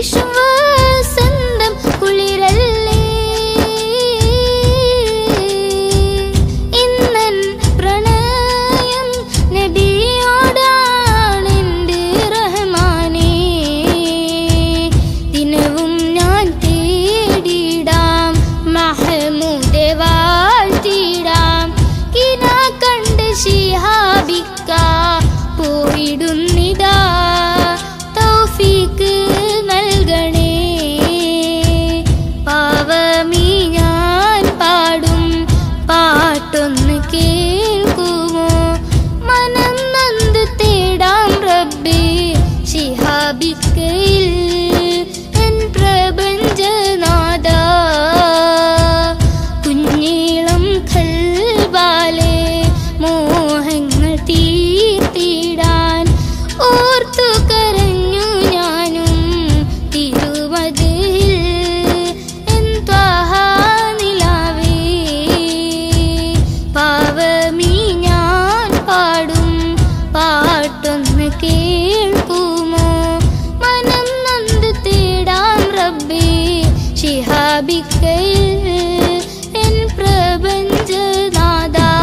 വിശ്വസന്തം കുളിരല്ലേ ഇന്നൻ പ്രണയം നബിയോടാണെൻ്റെ റഹ്മാനേ ദിനവും ഞാൻ തേടിടാം മഹമൂദെ വാഴ്ത്തിടാം കിന കണ്ട് ശിഹാബിക്ക പോയിടുന്നിതാ തൗഫീക്ക് നൽകണേ പാവമീ ഞാൻ പാടും പാട്ടൊന്ന് കേൾക്കുമോ മനം നന്ദു തേടാം റബ്ബേ ശിഹാബിക്കയിൽ എൻ പ്രപഞ്ചനാഥ കുഞ്ഞീളം കൽവാലെ മോഹങ്ങൾ തീർത്തിടാൻ ഓർത്തു കരഞ്ഞു ഞാനും തിരുവതിൽ എൻ ത്വഹാനിലാവേ പാവമീ ഞാൻ പാടും പാട്ടൊന്ന് കേൾക്കുമോ മനം നന്ദു തേടാം റബ്ബേ ശിഹാബിക്കയിൽ എൻ പ്രപഞ്ചനാഥാ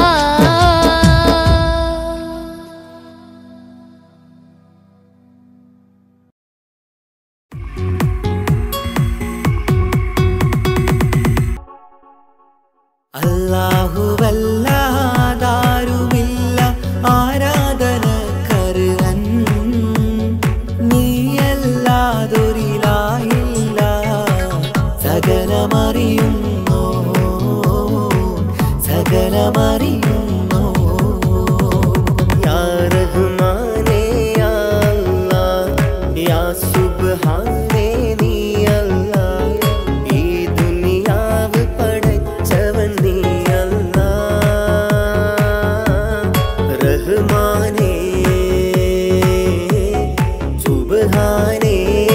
അല്ലാഹുവല്ലാതാരുമില്ല ആരാധനക്കരുവൻ നീയല്ലാതൊരിലായില്ല സകലമറിയുന്നോ സകലമറിയുന്നോ യാ റഹ്മാനേ യാ അല്ലാഹ് യാ സുബ്ഹാനേ നീ അല്ലാഹ് ഈ ദുനിയാവ് പടച്ചവൻ നീ അല്ലാഹ് റഹ്മാനേ സുബ്ഹാനേ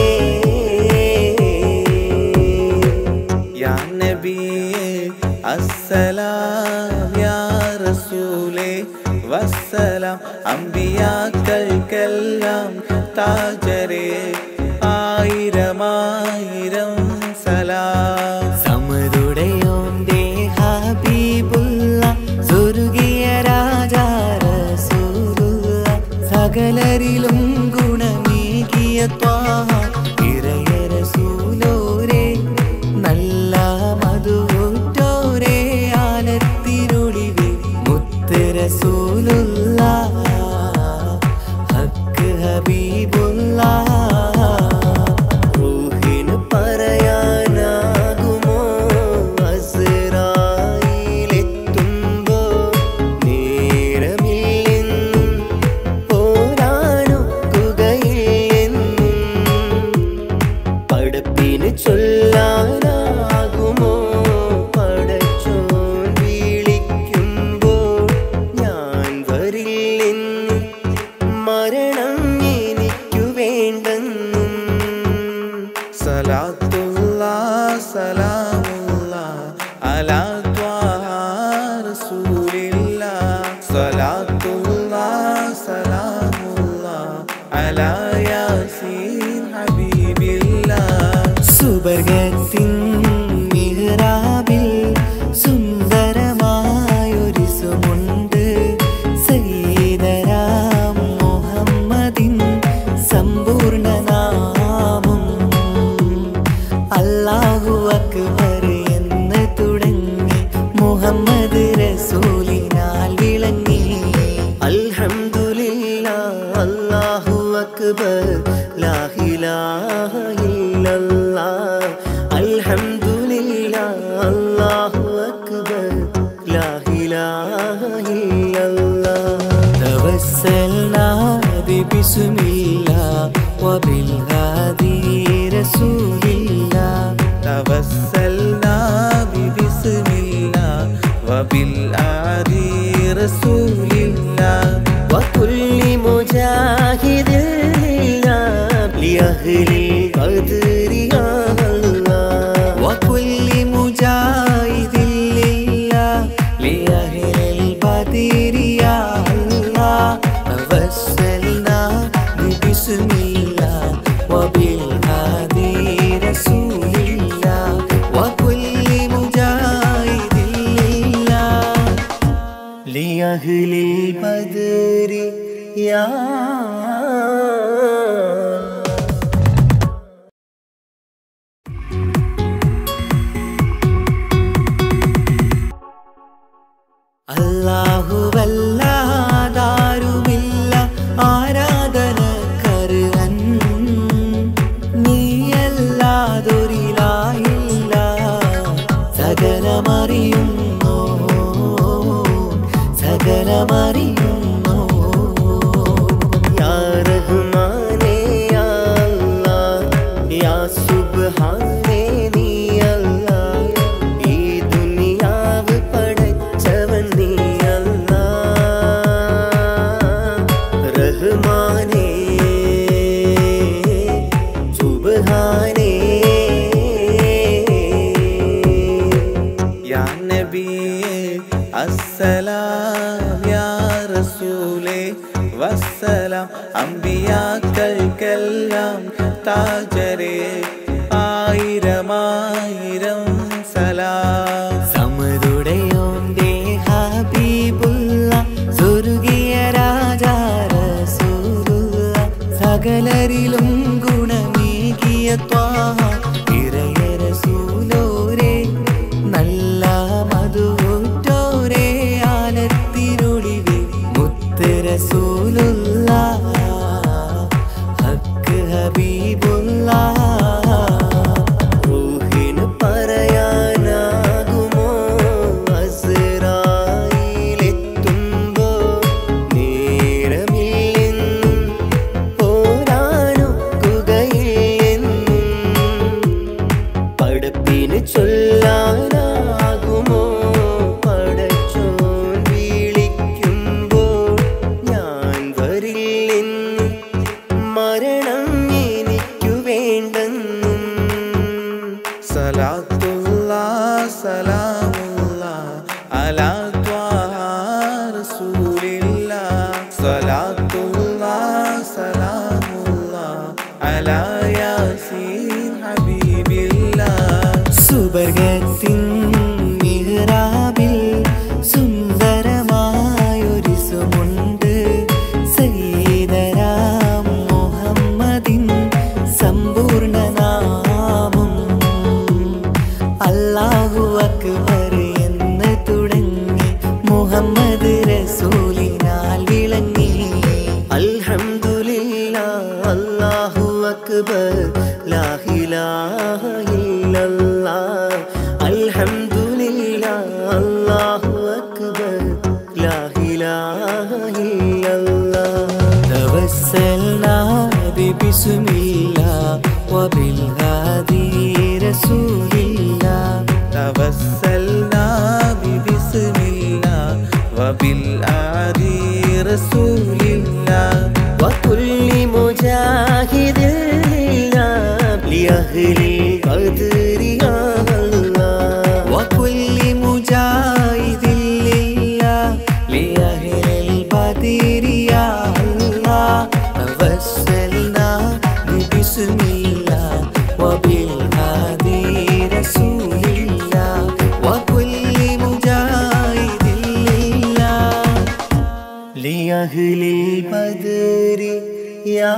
യാ നബിയേ അസ്സലാം യാ റസൂലേ വസ്സലാം അമ്പിയാക്കൾക്കെല്ലാം താജരേ ആയിരമായിരം സലാം സമരുടയോന്റെ ഹബീബുള്ള സ്വർഗീയ രാജാ റസൂലുള്ള സകലരിലും ഗുണമേകിയ ത്വാഹ ഇറയ റസൂലോരേ നല്ല മധുറ്റോരേ ആലത്തിരുളിവേ മുത്ത് റസൂലുള്ള ഹക്ക് ഹബീബുള്ള റൂഹിന് പറയാനാകുമോ അസ്രായിലെത്തുമ്പോ നേരമില്ലെന്നും പോരാനൊക്കുകയില്ലെന്നും പടപ്പിന് ചൊല്ലാനാകുമോ പടച്ചോൻ വിളിക്കുമ്പോൾ ഞാൻ വരില്ലെന്ന് മരണം എനിക്കു വേണ്ടെന്നും സലാത്തുള്ള സലാമുള്ള അലാ ത്വാഹ റസൂലില്ല സലാത്തുള്ള സലാമുള്ള അലാ യാസീൻ ഹബീബില്ല സുബർഗത്തിൻ മിഹ്റാബിൽ സുന്ദരമായൊരു സുമുണ്ട് സയ്യിദരാം മുഹമ്മദിൻ സമ്പൂർണ്ണ നാമം അല്ലാഹു അക്ബർ എന്ന് തുടങ്ങി മുഹമ്മദ് റസൂലിനാൽ വിളങ്ങി അൽഹംദുലില്ല അല്ലാഹു അക്ബർ ലാ ഇലാഹ ഇല്ലല്ലാഹ് അൽഹംദുലില്ല അല്ലാഹു അക്ബർ ലാ ഇലാഹ ഇല്ലല്ലാഹ് توسلنا ببسم الله وبالهادي رسول الله توسلنا ببسم الله وبالهادي رسول الله وكل مجاهد لله لأهل القدر يا الله وكل مجاهد لله لأهل البدر يا الله توسلنا ببسم الله وبالهادي യാ അല്ലാഹുവല്ലാതാരുമില്ല ആരാധന കരുവൻ നീയല്ലാതൊരിലായില്ല സകലമറിയുന്നു സകലമറിയുന്നു യാ റഹ്മാനേ യാ അല്ലാഹ് യാ സുബ്ഹാനേ നീ അല്ലാഹ് ഈ ദുനിയാവ് പടച്ചവൻ നീ അല്ലാഹ് റഹ്മാനേ സുബ്ഹാനേ യാ നബിയേ അസ്സലാം യാ റസൂലേ വസ്സലാം അമ്പിയാക്കൾക്കെല്ലാം താജരേ ആയിരമായിരം സലാം സമരുടയോന്റെ ഹബീബുള്ള സ്വർഗീയ രാജാ റസൂലുള്ള സകലരിലും ഗുണമേകിയ ത്വാഹ ഇറയ റസൂലോരേ നല്ല മധുറ്റോരേ ആലത്തിനൊളിവേ മുത്ത് റസൂലുള്ള ഹക്ക് ഹബീബുള്ള റൂഹിന് പറയാനാകുമോ അസ്രായിലെത്തുമ്പോ നേരമില്ലെന്നും പോരാനൊക്കുകയില്ലെന്നും പടപ്പിന് ചൊല്ലാനാകുമോ പടച്ചോൻ വിളിക്കുമ്പോൾ ഞാൻ വരില്ലെന്നും മരണം എനിക്കു വേണ്ടെന്നും സലാത്തുള്ള സലാമുള്ള അലാ ത്വാഹ റസൂലില്ല സലാത്തുള്ള സലാമുള്ള അലാ യാസീൻ ഹബീബില്ല സുബർഗത്തിൻ മിഹ്റാബിൽ സുന്ദരമായൊരു സുമുണ്ട് സയ്യിദരാം മുഹമ്മദിൻ സമ്പൂർണ്ണ നാമം അല്ലാഹു അക്ബർ എന്ന് തുടങ്ങി മുഹമ്മദ് റസൂലിനാൽ വിളങ്ങി അൽഹംദുലില്ലാ അല്ലാഹു അക്ബർ ലാ ഇലാഹ ഇല്ലല്ലാഹ് അൽഹംദുലില്ലാ അല്ലാഹു അക്ബർ ലാ ഇലാഹ ഇല്ലല്ലാഹ് توسلنا ببسم الله وبالهادي رسول الله توسلنا ببسم الله وبالآدي رسول الله وكل مجاهد لله لأهل القدر يا الله وكل مجاهد لله لأهل البدر يا الله توسلنا ببسم الله وبالهادي رسول الله وكل مجاهد لله لأهل البدر يا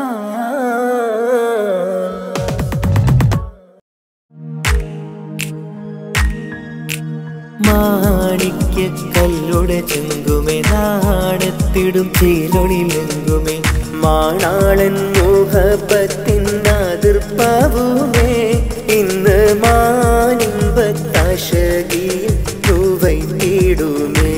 മാണിക്യ കല്ലുടെ ചെങ്കുമേ നാണത്തിടും ചീലൊളിലെങ്കുമേ മാണാളൻ മോഹപ്പത്തിൻ അതിർപ്പാവുമേ ഇന്ന് മാനിമ്പത്താശകിയിൽ തൂവൈത്തിടുമേ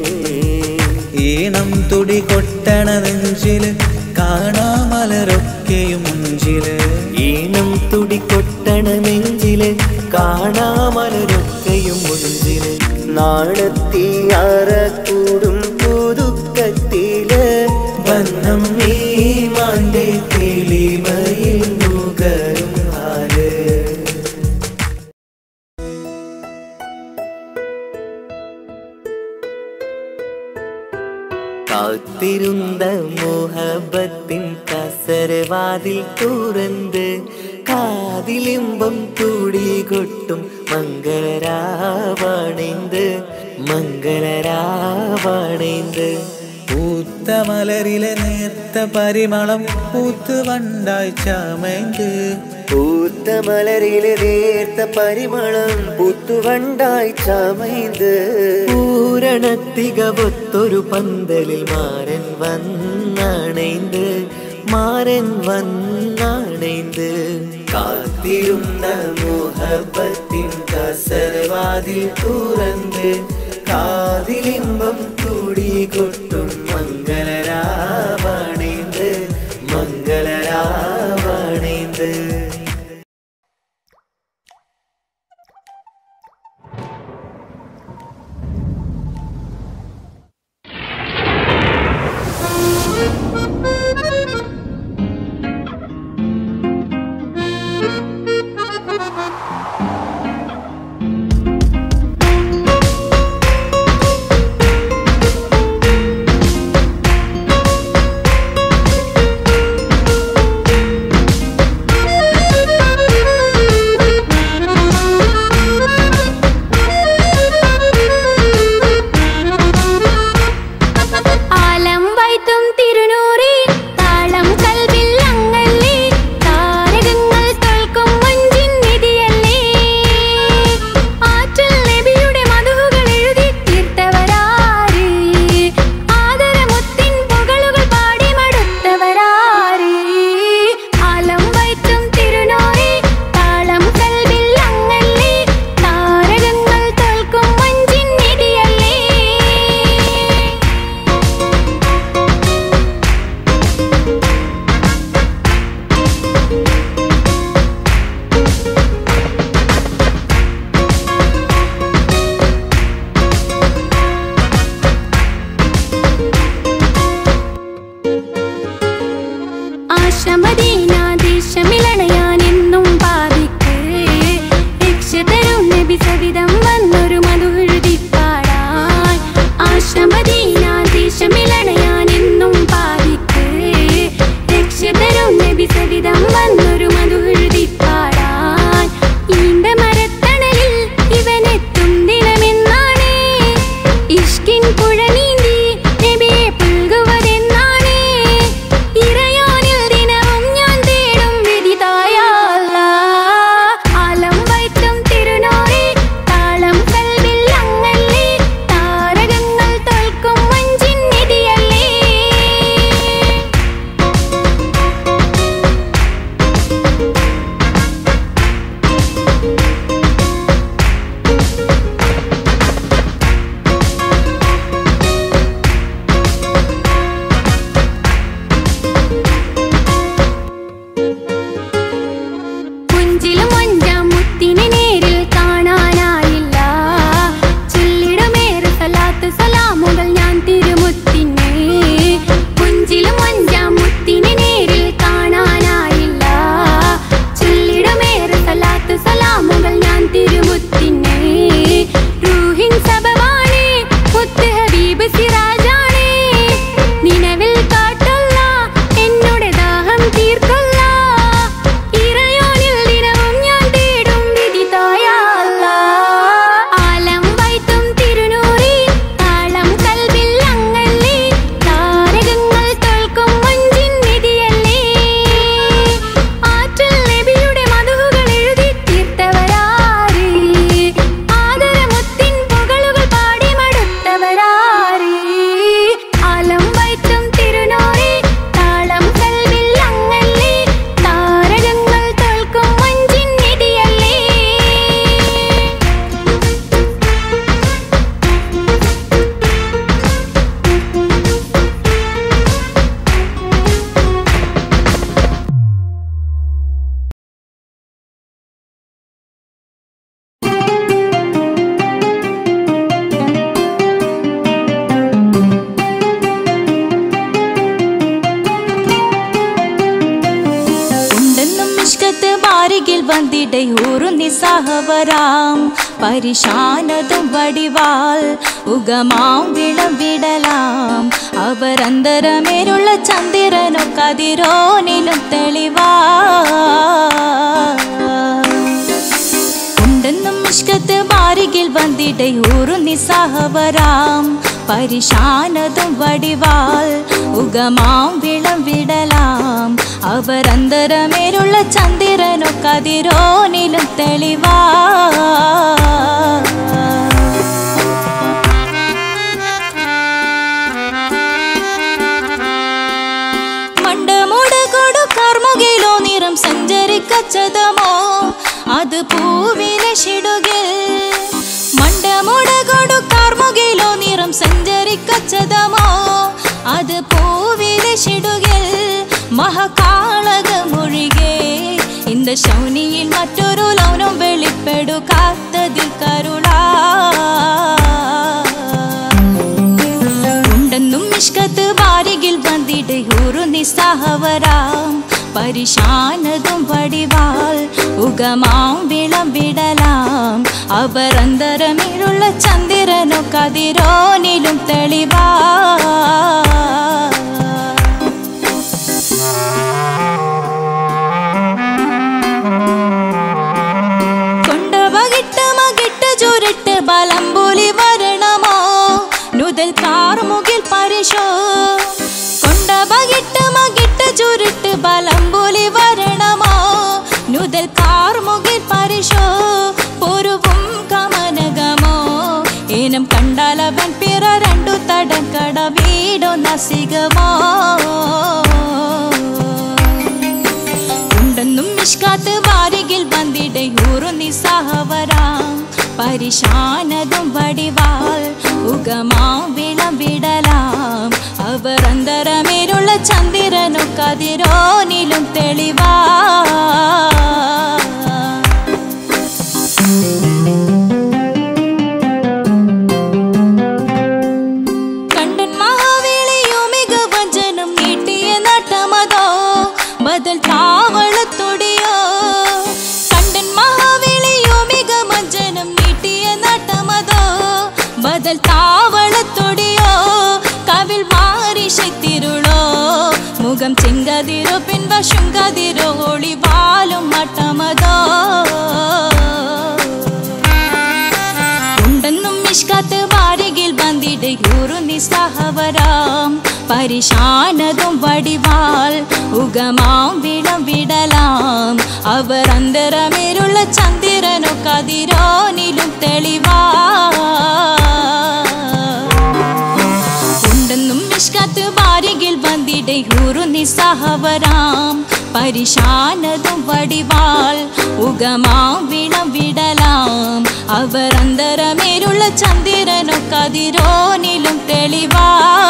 ഈണം തുടി കൊട്ടണ നെഞ്ചില് കാണാമലരൊക്കെയും മുഞ്ചില് ഈണം തുടി കൊട്ടണമെഞ്ചില് കാണാമലരൊക്കെയും മുഞ്ചില് നാണത്തിയാറ കൂടും പുതുക്കത്തില് ബന്ധം നീ മാന്റെ തെളിമയിൽ നുകരും ഹാല് കാത്തിരുந்த മോഹബത്തിൻ കസരവാതിൽ തുറந்து കാതിലിമ്പം തുടി കൊട്ടും മംഗളരാവണൈந்து മംഗളരാവണൈந்து പൂത്ത പൂത്തമലരിലെ നേർത്ത പരിമളം പൂത്തുവണ്ടായി ചമയ്ത് പൂത്ത മലരിലെ നേർത്ത പരിമളം പുത്തുവണ്ടായി ചമൈത് പൂരണത്തികവൊത്തൊരു പന്തലിൽ മാരൻ വന്നണൈந்து മാരൻ വന്നണൈந்து കാത്തിരുന്ന മോഹബത്തിൻ കസരവാതിൽ തുറന്ന് കാതിലിമ്പം കൂടി കൊട്ടും മംഗളരാവണൈந்து മംഗളരാവണൈந்து ആലം വൈത്തും തിരുനൂറി താളം കൽവിൽ അങ്ങല്ലേ താരകങ്ങൾ തോൽക്കും മഞ്ചിൻ നിധിയല്ലേ ആറ്റൽ നബിയുടെ മധുകൾ എഴുതി തീർത്തവരാര് ആദരമുത്തിൻ പുകളുകൾ പാടി മടുത്തവരാര് ആലം വൈത്തും തിരുനൂറി താളം കൽവിൽ അങ്ങല്ലേ താരകങ്ങൾ തോൽക്കും മഞ്ചിൻ നിധിയല്ലേ ആശമദീനാദേശമിളണയാൻ എന്നും പാപിക്ക് രക്ഷ തരും നബി സവിധം വന്നൊരു മധുഹൃതി പാടാൻ ആശമദീനാദേശമിളണയാൻ എന്നും പാപിക്ക് രക്ഷ തരും നബി സവിധം വന്നൊരു മധുഹൃതി പാടാൻ ഈണ്ട മരത്തണലിൽ ഇവനെത്തും ദിനമെന്നാണ് ഇഷ്കിൻ പുഴ നീന്തി നബിയെ പുൽകുവതെന്നാണ് ഇറയോനിൽ ദിനവും ഞാൻ തേടും വിധിതായ ആലം വൈത്തും തിരുനോറി താളം കൽവിൽ അങ്ങല്ലേ താരകങ്ങൾ തോൽക്കും മഞ്ചിൻ നിധിയല്ലേ പുഞ്ചിലും അഞ്ചാം മുത്തിനെ നേരിൽ കാണാനായില്ല ചൊല്ലിടുമേറെ സലാത്ത് സലാമുകൾ ഞാൻ തിരുമുത്തിനെ പുഞ്ചിലും അഞ്ചാം മുത്തിനെ നേരിൽ കാണാനായില്ല ചൊല്ലിടുമേറെ സലാത്ത് സലാമുകൾ ഞാൻ തിരുമുത്തിനെ റൂഹിൻ സബവാണ് മുത്ത് ഹബീബ് സിറാജാണ് നിലവിൽ കാട്ടല്ല എന്നോട് ദാഹം തീർക്കല്ല ഇറയോനിൽ ദിനവും ഞാൻ തേടും വിധിതായ ആലം വൈത്തും തിരുനൂറി താളം കൽവിൽ അങ്ങല്ലേ താരകങ്ങൾ തോൽക്കും മഞ്ചിൻ നിധിയല്ലേ ആറ്റൽ നബിയുടെ മധുകൾ എഴുതി തീർത്തവരാര് ആദരമുത്തിൻ പുകളുകൾ പാടി മടുത്തവരാര് ആലം വൈത്തും തിരുനോറി താളം കൽവിൽ അങ്ങല്ലേ താരകങ്ങൾ തോൽക്കും മഞ്ചിൻ നിധിയല്ലേ ഉണ്ടെന്നും ഇഷ്കത്ത് ബാരികിൽ വന്നിടയൂറു നിസ്സഹവരാം പരിശാനതും വടിവാൾ ഉഗമാം വിളവിടലാം അവരന്തരമേലുള്ള ചന്ദ്രനോ കതിരോനിലും തെളിവാ ഉണ്ടെന്നും ഇഷ്കത്ത് ബാരികിൽ വന്നിടയൂറു നിസ്സഹവരാം പരിശാനതും വടിവാൾ ഉഗമാം വിളം വിടലാം അവരന്തരമേലുള്ള ചന്ദ്രനോ കതിരോനിലും തെളിവാ മണ്ടമുടകൊടു കർമുകിലോ നിറം സഞ്ചരിക്കച്ചതമോ അത് പൂവിലെ ഷിടുകിൽ മണ്ടമുടകൊടു കർമുകിലോ നിറം സഞ്ചരിക്കച്ചതമോ അത് പൂവിലെ ഷിടുകിൽ മഹകാളകമൊഴികെ இந்த ശൗനിയിൽ മറ്റൊരു ലൗനം വെളിപ്പെടുക്കാത്തതിൽ കരുളാ ഉണ്ടെന്നും മിഷ്കത്ത് വാരികിൽ വന്നിടയൂറു നിസ്സഹവരാം പരിശാനതും വടിവാൾ ഉഗമാം വിളം വിടലാം അവർ അന്തരമിലുള്ള ചന്ദ്രനോ കതിരോനിലും തെളിവാ കൊണ്ടവകിട്ട് മകിട്ട് ചുരുട്ട് ബലംപുലി വരണമോ നുതൽ കാർമുകിൽ പരിശോ കൊണ്ടവകിട്ട് മകിട്ട് ചുരുട്ട് ബലംപുലി വരണമോ നുതൽ കാർമുകിൽ പരിശോ പൊരുവും കമനകമോ ഏനം കണ്ടാലവൻ പിറ രണ്ടു തടക്കട വീടോ നസികമോ ഉണ്ടെന്നും മിഷ്കാത്ത് വാരികിൽ വന്നിടയൂറു നിസ്സഹവരാം പരിശാനതും വടിവാൾ ഉഗമാം വിളം വിടലാം അവർ അന്തരമേലുള്ള ചന്ദ്രനോ കതിരോനിലും തെളിവാ കണ്ടൻ മഹാവേളിയോ മികവഞ്ചനം നീട്ടിയ നട്ടമതോ ബദൽ താവളത്തൊടിയോ കണ്ടൻ മഹാവേളിയോ മികവഞ്ചനം നീട്ടിയ നട്ടമതോ ബദൽ താവളത്തൊടിയോ കവിൽ മാറി ശക്തിരുളോ മുഖം ചെങ്കതിരോ പിൻവശം കതിരോ ഒളിവാലും മട്ടമതോ ഉണ്ടെന്നും മിഷ്കാത്ത് വാരികിൽ വന്നിടയൂറു നിസ്സഹവരാം പരിശാനതും വടിവാൾ ഉഗമാം വിളം വിടലാം അവർ അന്തരമേലുള്ള ചന്ദ്രനോ കതിരോനിലും തെളിവാ ഉണ്ടെന്നും മിഷ്കാത്ത് വാരികിൽ വന്നിടയൂറു നിസ്സഹവരാം പരിശാനതും വടിവാൾ ഉഗമാം വിളം വിടലാം അവർ അന്തരമേലുള്ള ചന്ദ്രനോ കതിരോനിലും തെളിവാ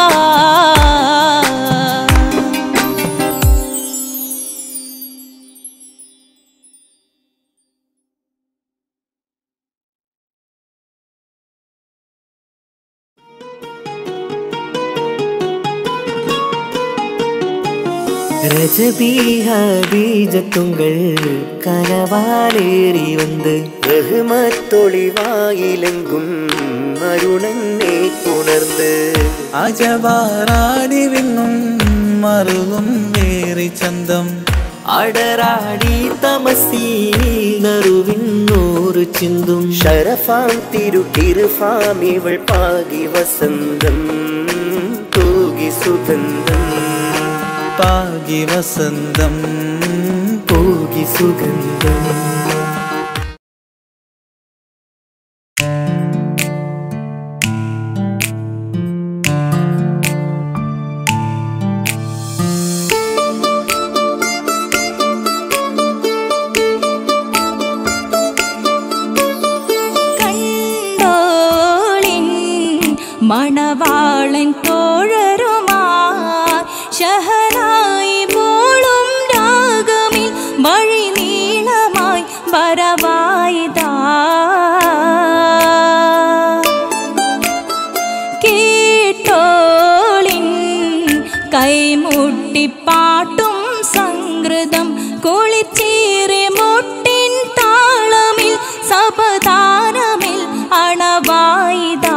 ரஜபீக பீஜத்துங்கள் கனவாலேறி வந்து ரகுமத்தொழிவாயிலெங்கும் അരുണനെ ഉണർന്ന് അജവാറാടി വിണ്ണും മറുകും വേറി ചന്തം അടരാടി തമസീൽ നറുവിന്നൂറ് ചിന്തും ഷരഫാം തിരുക്കിരുഫാം ഇവൾ പാകി വസന്തം തൂകി സുഗന്ധം പാകി വസന്തം പോകി സുഗന്ധം കണ്ടോളിൻ മണവാളൻ തോഴരുമാ ഷഹനായി പോളും രാഗമിൽ വഴി നീളമായി വരവായിതാ കേട്ടോളിൻ കൈമുട്ടിപ്പാട്ടും സംഗൃതം കുളിച്ചേറി മുട്ടിൻ താളമിൽ സപതാരമിൽ അണവായിതാ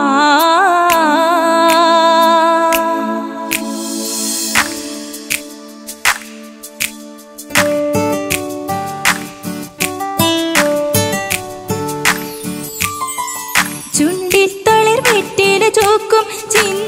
ചുണ്ടിത്തളിർ വെറ്റില ചോക്കും ചിന്ത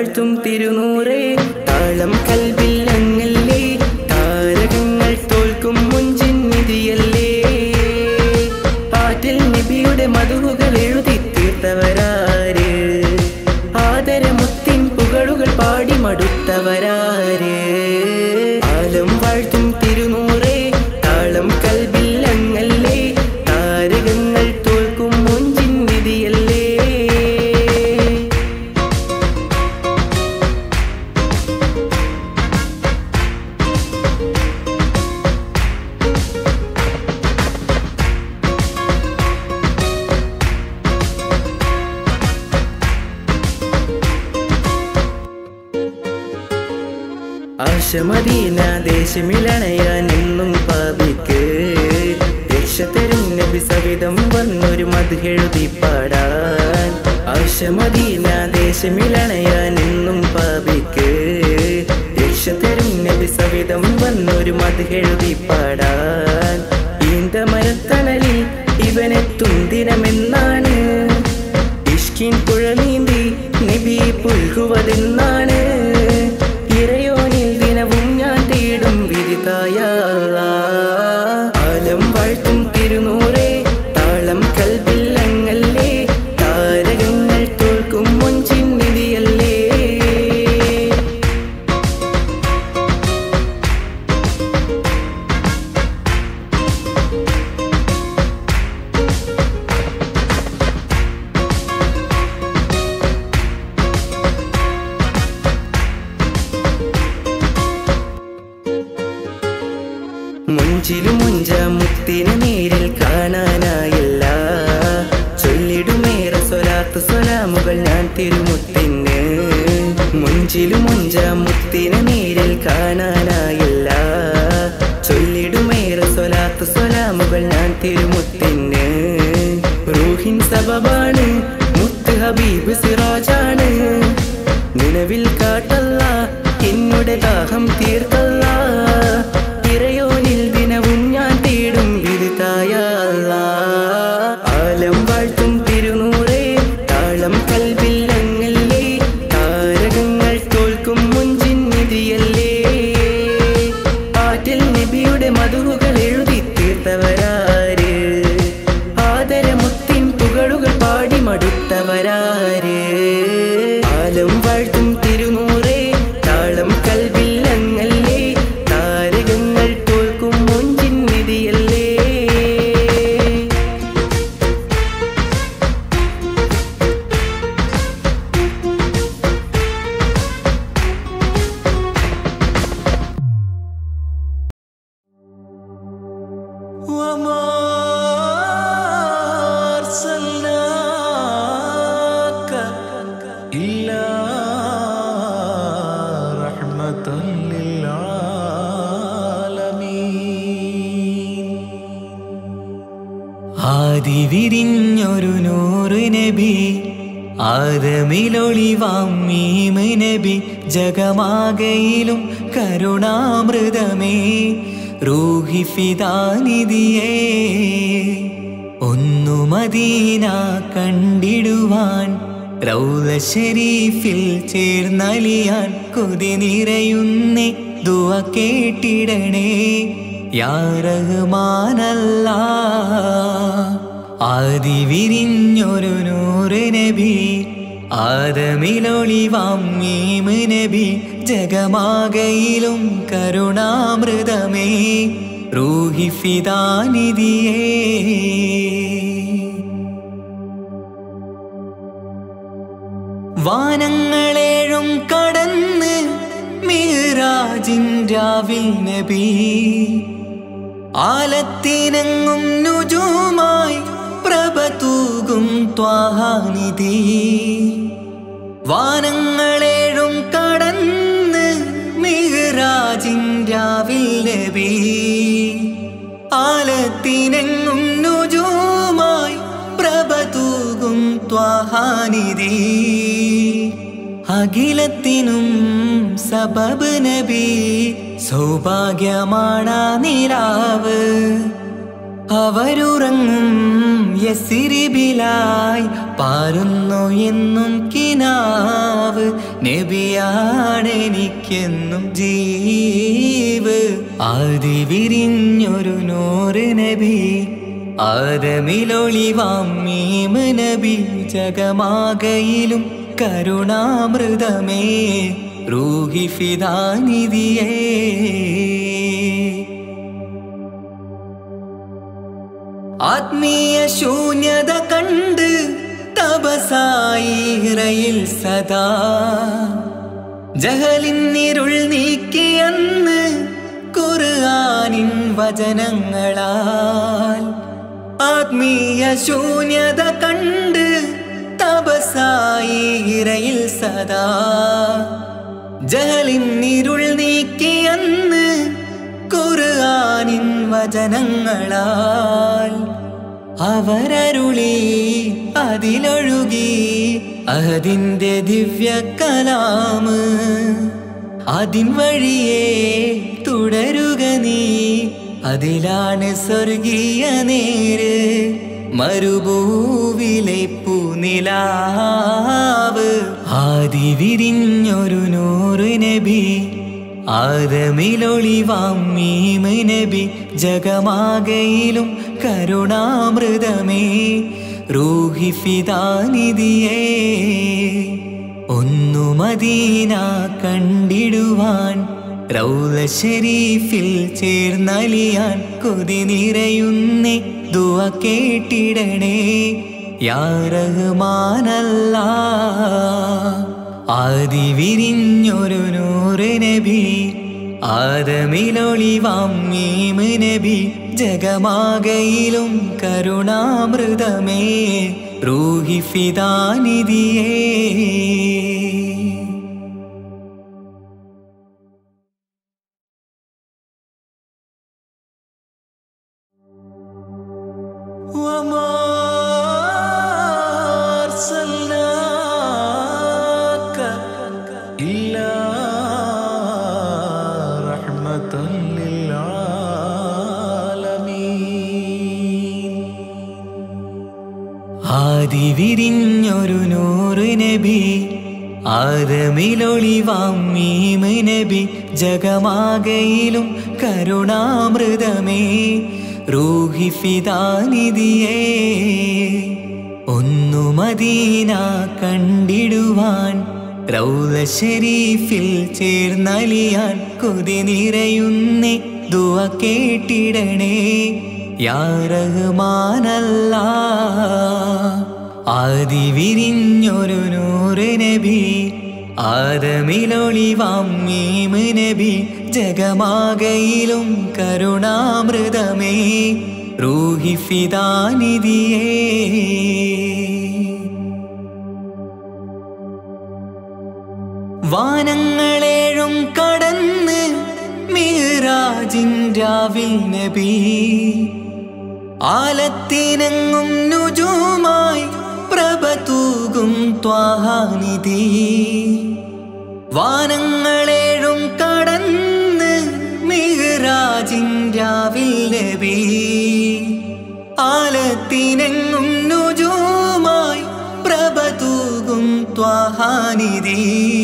വാഴ്ത്തും തിരുനൂറേ താളം കൽവില്ലങ്ങല്ലേ താരകങ്ങൾ തോൽക്കും മുഞ്ചിൻ നിധിയല്ലേ ആറ്റിൽ നബിയുടെ മധുഹുകൾ എഴുതി തീർത്തവരാര് ആദരമുത്തിൻ പുകളുകൾ പാടി മടുത്തവരാര് ആലം വാഴ്ത്തും തിരുനൂറേ താളം കൽവില്ലങ്ങല്ലേ താരകങ്ങൾ തോൽക്കും മുഞ്ചിൻ നിധിയല്ലേ ആശമദീന ദേശമിലണയാൻ എന്നും പാപിക്ക് രക്ഷ തരും നബി സവിധം വന്നൊരു മധുഹെഴുതി പാടാൻ ആശമദീന ദേശമിലണയാൻ എന്നും പാപിക്ക് രക്ഷ തരും നബി സവിധം വന്നൊരു മധുഹെഴുതി പാടാൻ ഈന്ത മരത്തണലിൽ ഇവനെത്തും ദിനമെന്നാണ് ഇഷ്കിൻ പുഴ നീന്തി നബി പുൽകുവതെന്നാണ് ഇറയോനിൽ ദിനവും ഞാൻ തേടും വിരിതായ ആലം വാഴ്ത്തും തിരുനൂറേ താളം കൽവില്ലങ്ങല്ലേ താരകങ്ങൾ തോൽക്കും മുഞ്ചിൻ നിധിയല്ലേ മുഞ്ചിലും മുഞ്ച മുത്തിന് നേരിൽ കാണാനായില്ല ചൊല്ലിടുമേറെ സ്വലാത്ത് സ്വലാമുകൾ ഞാൻ തിരുമുത്തിന് മുഞ്ചിലും മുഞ്ച മുത്തിന് നേരിൽ കാണാനായില്ല ചൊല്ലിടുമേറെ സ്വലാത്ത് സ്വലാമുകൾ ഞാൻ തിരുമുത്തിന് റൂഹിൻ സബബാണ് മുത്ത് ഹബീബ് സിറാജാണ് നിലവിൽ കാട്ടല്ല എന്നുടെ ദാഹം തീർക്കല്ല ഇറയോനിൽ ദിനവും ഞാൻ തേടും വിരുതായ ആലം വാഴ്ത്തും തിരുനൂറേ താളം കൽവില്ലങ്ങല്ലേ താരകങ്ങൾ തോൽക്കും മുഞ്ചിൻ നിധിയല്ലേ ആറ്റിൽ നബിയുടെ മധുഹുകൾ എഴുതി തീർത്തവരാര് ആദരമുത്തിൻ പുകളുകൾ പാടി മടുത്തവരാര് ആലം വാഴ്ത്തും തിരുനൂറേ താളം കൽവില്ലങ്ങല്ലേ താരകങ്ങൾ തോൽക്കും മുഞ്ചിൻ നിധിയല്ലേ وما أرسلناك إلا رحمة للعالمين ആദി വിരിഞ്ഞൊരു നൂറ് നബി ആദമിലൊളിവാം മീമ് നബി ജഗമാകയിലും കരുണാമൃതമേ റൂഹി ഫിദാനിധിയേ ഒന്നു മദീന കണ്ടിടുവാൻ റൗല ഷരീഫിൽ ചേർന്നലിയാൻ കൊതി നിറയുന്നേ ദുവ കേട്ടിടണേ യാ റഹ്മാനല്ല ആദി വിരിഞ്ഞൊരു നൂറ് നബി ആദമിലൊളിവാം മീമ് നബി ജഗമാകയിലും കരുണാമൃതമേ റൂഹി ഫിദാനിധിയേ വാനങ്ങളേഴും കടന്ന് മീറാജിൻ രാവിൽ നബി ആലത്തിനങ്ങും നുജുമായി പ്രഭ തൂകും ത്വാഹാനിധി വാനങ്ങളേഴും കടന്ന് മിഹ്റാജിൻ രാവിൽ നബി ആലത്തിനെങ്ങും നുജുമായി പ്രഭ തൂകും ത്വാഹാനിധി അഖിലത്തിനും സബബ് നബി സൗഭാഗ്യമാണ നിലാവ് അവരുറങ്ങും യസിരിബിലായി പാരുന്നു എന്നും കിനാവ് നബിയാണെനിക്കെന്നും ജീവ് ആദി വിരിഞ്ഞൊരു നൂറ് നബി ആദമിലൊളിവാം മീമ് നബി ജഗമാകയിലും കരുണാമൃതമേ റൂഹി ഫിദാനിധിയേ ആത്മീയ ശൂന്യത കണ്ട് തപസായി ഇറയിൽ സദാ ജഹലിന്നിരുൾ നീക്കിയന്ന് ഖുർആനിൻ വചനങ്ങളാൽ ആത്മീയ ശൂന്യത കണ്ട് തപസായി ഇറയിൽ സദാ ജഹലിന്നിരുൾ നീക്കിയന്ന് ഖുർആനിൻ വചനങ്ങളാൽ അവരരുളി അതിലൊഴുകി അഹദിന്റെ ദിവ്യ കലാമ് അതിൻ വഴിയേ തുടരുക നീ അതിലാണ് സ്വർഗീയ നേര് മരുഭൂവിലെ പൂനിലാവ് ആദി വിരിഞ്ഞൊരു നൂറ് നബി ആദമിലൊളിവാം മീമ് നബി ജഗമാകയിലും കരുണാമൃതമേ റൂഹി ഫിദാനിധിയേ ഒന്നു മദീന കണ്ടിടുവാൻ റൗല ഷരീഫിൽ ചേർന്നലിയാൻ കൊതി നിറയുന്നേ ദുവ കേട്ടിടണേ യാ റഹ്മാനല്ലാ ആദി വിരിഞ്ഞൊരു നൂറ് നബി ആദമിലൊളിവാം മീമ് നബി ജഗമാകയിലും കരുണാമൃതമേ റൂഹി ഫിദാനിധിയേ وما أرسلناك إلا رحمة للعالمين ആദി വിരിഞ്ഞൊരു നൂറ് നബി ആദമിലൊളിവാം മീമ് നബി ജഗമാകയിലും കരുണാമൃതമേ റൂഹി ഫിദാനിധിയേ ഒന്നു മദീന കണ്ടിടുവാൻ റൗല ഷരീഫിൽ ചേർന്നലിയാൻ കൊതി നിറയുന്നേ ദുവ കേട്ടിടണേ യാ റഹ്മാനല്ലാ ആദി വിരിഞ്ഞൊരു നൂറ് നബി ആദമിലൊളിവാം മീമ് നബി ജഗമാകയിലും കരുണാമൃതമേ റൂഹി ഫിദാനിധിയേ വാനങ്ങളേഴും കടന്ന് മീറാജിൻ രാവിൽ നബി ആലത്തിനങ്ങും നുജുമായി പ്രഭ തൂകും ത്വാഹാനിധി വാനങ്ങളേഴും കടന്ന് മിഹ്റാജിൻ രാവിൽ നബി ആലത്തിനെങ്ങും നുജുമായി പ്രഭ തൂകും ത്വാഹാനിധി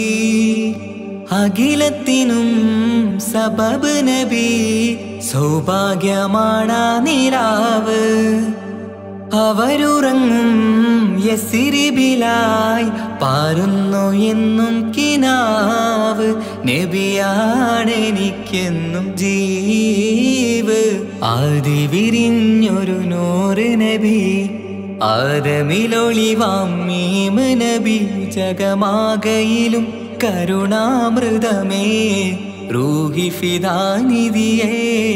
അഖിലത്തിനും സബബ് നബി സൗഭാഗ്യമാണാ നിലാവ് അവരുറങ്ങും യസിരിബിലായി പാരുന്നു എന്നും കിനാവ് നബിയാണെനിക്കെന്നും ജീവ് ആദി വിരിഞ്ഞൊരു നൂറ് നബി ആദമിലൊളിവാം മീമ് നബി ജഗമാകയിലും കരുണാമൃതമേ റൂഹി ഫിദാനിധിയേ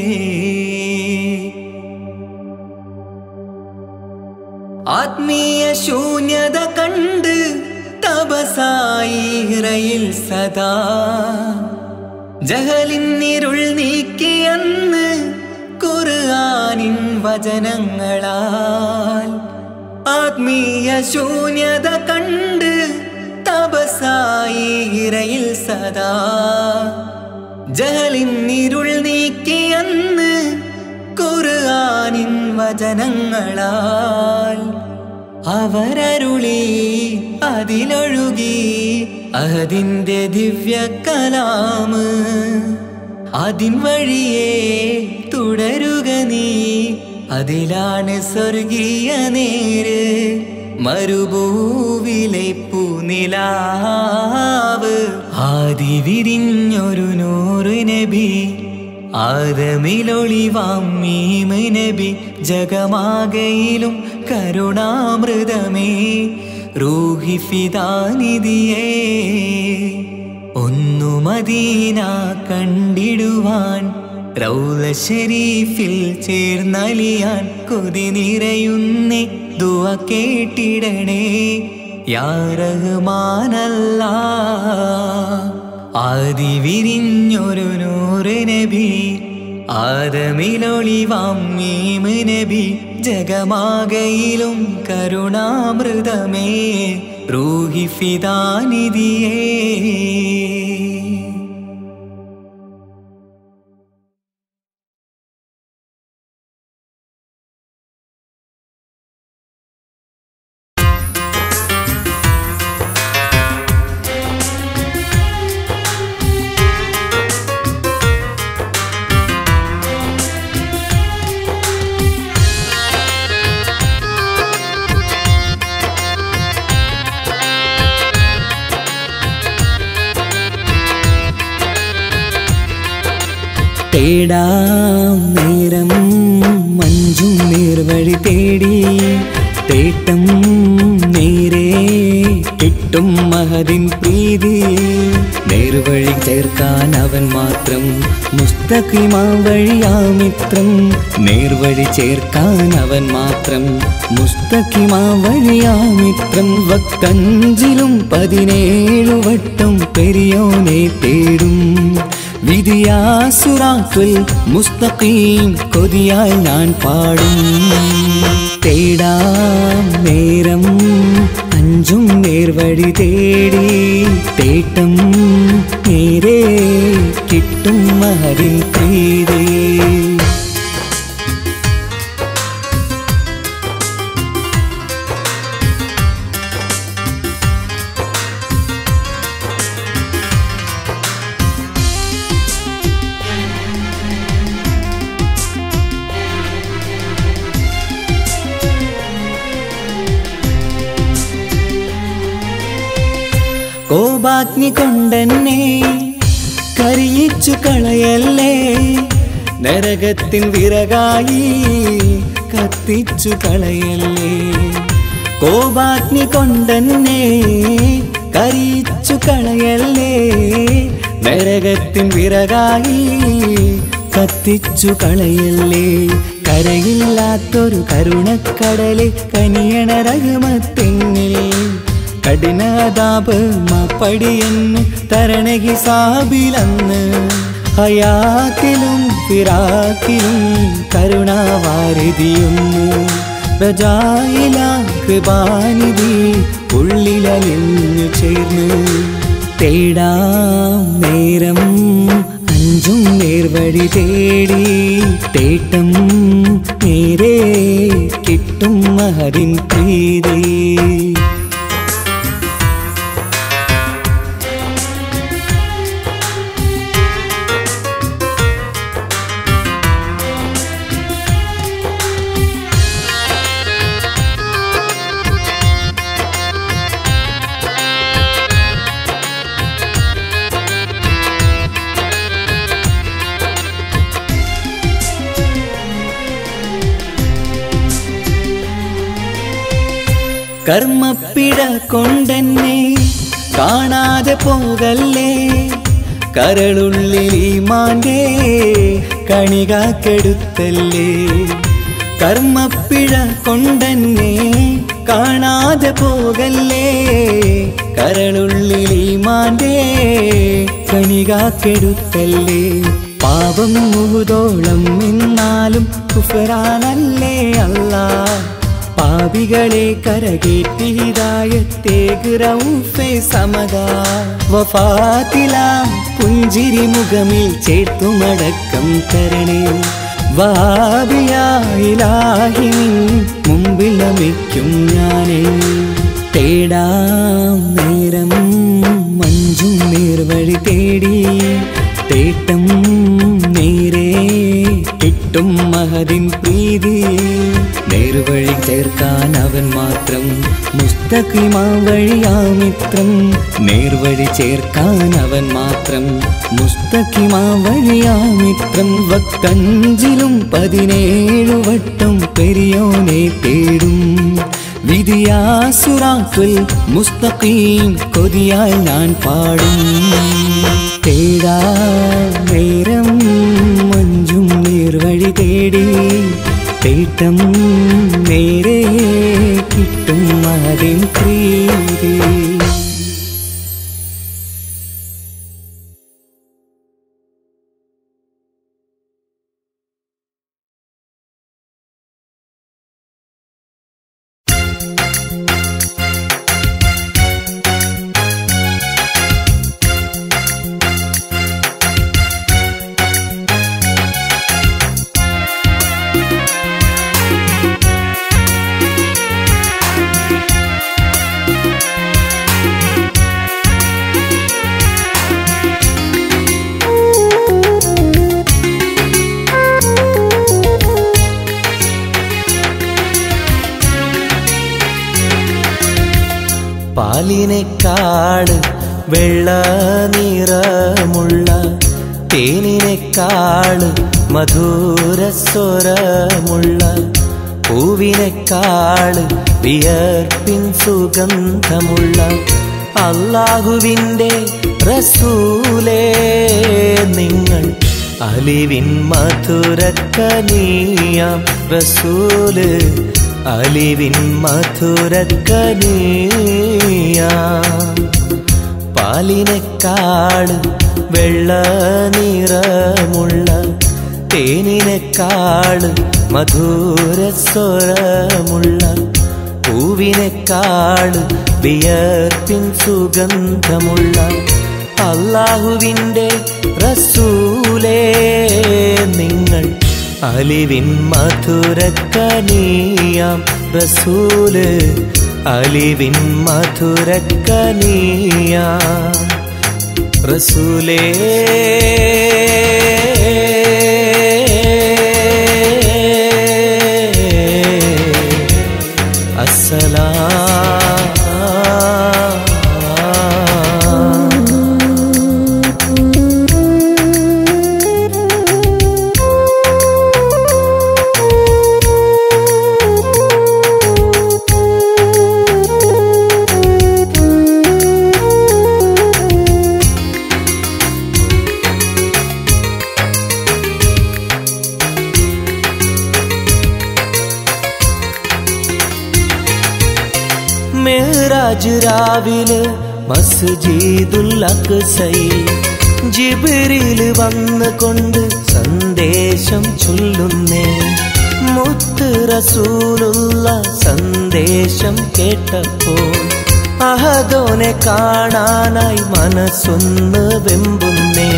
ആത്മീയ ശൂന്യത കണ്ട് തപസായി ഇറയിൽ സദാ ജഹലിന്നിരുൾ നീക്കിയന്ന് ഖുർആനിൻ വചനങ്ങളാൽ ആത്മീയ ശൂന്യത കണ്ട് തപസായി ഇറയിൽ സദാ ജഹലിന്നിരുൾ നീക്കിയന്ന് ഖുർആനിൻ വചനങ്ങളാൽ അവരരുളി അതിലൊഴുകി അതിൻ്റെ ദിവ്യ കലാമ് അതിൻ വഴിയേ തുടരുക നീ അതിലാണ് സ്വർഗീയ നേര് മരുഭൂവിലെ പൂനിലാവ് ആദി വിരിഞ്ഞൊരു നൂറ് നബി ആദമിലൊളിവാം മീമ് നബി ജഗമാകയിലും കരുണാമൃതമേ റൂഹി ഫിദാനിധിയേ ഒന്നു മദീന കണ്ടിടുവാൻ റൗല ഷരീഫിൽ ചേർന്നലിയാൻ കൊതി നിറയുന്നേ ദുവ കേട്ടിടണേ യാ റഹ്മാനല്ല ആദി വിരിഞ്ഞൊരു നൂറ് നബി ആദമിലൊളിവാം മീമ് നബി ജഗമാകയിലും കരുണാമൃതമേ റൂഹി ഫിദാനിധിയേ തേടാം നേരം മഞ്ചും നേർവഴി തേടി തേട്ടം നേരെ കിട്ടും മഹതിൻ പ്രീതി നേർവഴി ചേർക്കാൻ അവൻ മാത്രം മുസ്തഖിമാ വഴിയാ മിത്രം നേർവഴി ചേർക്കാൻ അവൻ മാത്രം മുസ്തഖിമാ വഴിയാ മിത്രം വക്കഞ്ചിലും പതിനേഴു വട്ടം പെരിയോനെ തേടും വിധിയാസുറാത്തുൽ മുസ്തഖീം കൊതിയാൽ ഞാൻ പാടും തേടാം നേരം അഞ്ചും നേർവഴി തേടി തേട്ടം നേരെ കിട്ടും മഹരിൻ പ്രീതി കോപാഗ്നി കൊണ്ടെന്നെ കരിയിച്ചു കളയല്ലേ നരകത്തിൻ വിറകായി കത്തിച്ചു കളയല്ലേ കോപാഗ്നി കൊണ്ടെന്നെ കരിയിച്ചു കളയല്ലേ നരകത്തിൻ വിറകായി കത്തിച്ചു കളയല്ലേ കരയില്ലാത്തൊരു കരുണക്കടലെ കനിയണ രഹമത്തെന്നിൽ കഠിനതാപ് മാപ്പടിയെന്ന് തരണ ഹിസാബിലന്ന് ഹയാത്തിലും ഫിറാക്കിലും കരുണാവാരിതിയൊന്നു പ്രജായില കൃപാനിധി ഉള്ളിലലിഞ്ഞു ചേർന്ന് തേടാം നേരം അഞ്ചും നേർവഴി തേടി തേട്ടം നേരെ കിട്ടും മഹരിൻ പ്രീതി കർമ്മപ്പിഴ കൊണ്ടെന്നെ കാണാതെ പോകല്ലേ കരളുള്ളിൽ മാന്റെ കണികാക്കെടുത്തല്ലേ കർമ്മപ്പിഴ കൊണ്ടെന്നെ കാണാതെ പോകല്ലേ കരളുള്ളിൽ മാന്റെ കണികാക്കെടുത്തല്ലേ പാപം മുഴുതോളം എന്നാലും കുഫറാനല്ലേ അല്ലാ പാപികളെ കരകേറ്റി ഹിതായത്തേക്ക് റൗഫെ സമതാ വഫാത്തിലാം പുഞ്ചിരി മുഖമിൽ ചേർത്തുമടക്കം തരണേ വാബിയായിലാഹി നിൻ മുമ്പിൽ നമിക്കും ഞാനേ തേടാം നേരം മഞ്ചും നേർവഴി തേടി തേട്ടം നേരെ കിട്ടും മഹതിൻ പ്രീതി നേർവഴി ചേർക്കാൻ അവൻ മാത്രം മുസ്തഖിമാ വഴിയാമിത്രം നേർവഴി ചേർക്കാൻ അവൻ മാത്രം മുസ്തഖിമാ വഴിയാമിത്രം വക്കഞ്ചിലും പതിനേഴു വട്ടം പെരിയോനെ തേടും വിധിയാസുറാത്തുൽ മുസ്തഖീം കൊതിയാൽ ഞാൻ പാടും തേടാ നേരം മഞ്ചും നേർവഴി തേടി തേട്ടം നേരെ കിട്ടും അതിൻ പ്രീതി പാലിനെക്കാട് വെള്ള നിറമുള്ള തേനിനെക്കാട് മധുര സ്വരമുള്ള പൂവിനെക്കാട് വിയർപ്പിൻ സുഗന്ധമുള്ള അള്ളാഹുവിൻ്റെ റസൂലേ നിങ്ങൾ അലിവിൻ മധുരക്കനീയാം റസൂല് അലിവിൻ മധുരക്കനീയാം പാലിനെക്കാട് വെള്ള നിറമുള്ള തേനിനെക്കാട് മധുര സ്വരമുള്ള പൂവിനെക്കാട് വിയർപ്പിൻ സുഗന്ധമുള്ള അള്ളാഹുവിൻ്റെ റസൂലേ നിങ്ങൾ അലിവിൻ മധുരക്കനീയാം റസൂല് അലിവിൻ മധുരക്കനീയാം റസൂലേ അസ്സലാം മേറാജ് രാവിലെ മസ്ജിദുൽ അക്സയിൽ ജിബിരിൽ വന്ന് കൊണ്ട് സന്ദേശം ചൊല്ലുന്നേ മുത്ത് റസൂലുള്ള സന്ദേശം കേട്ടപ്പോൾ അഹദോനെ കാണാനായി മനസ്സൊന്ന് വെമ്പുന്നേ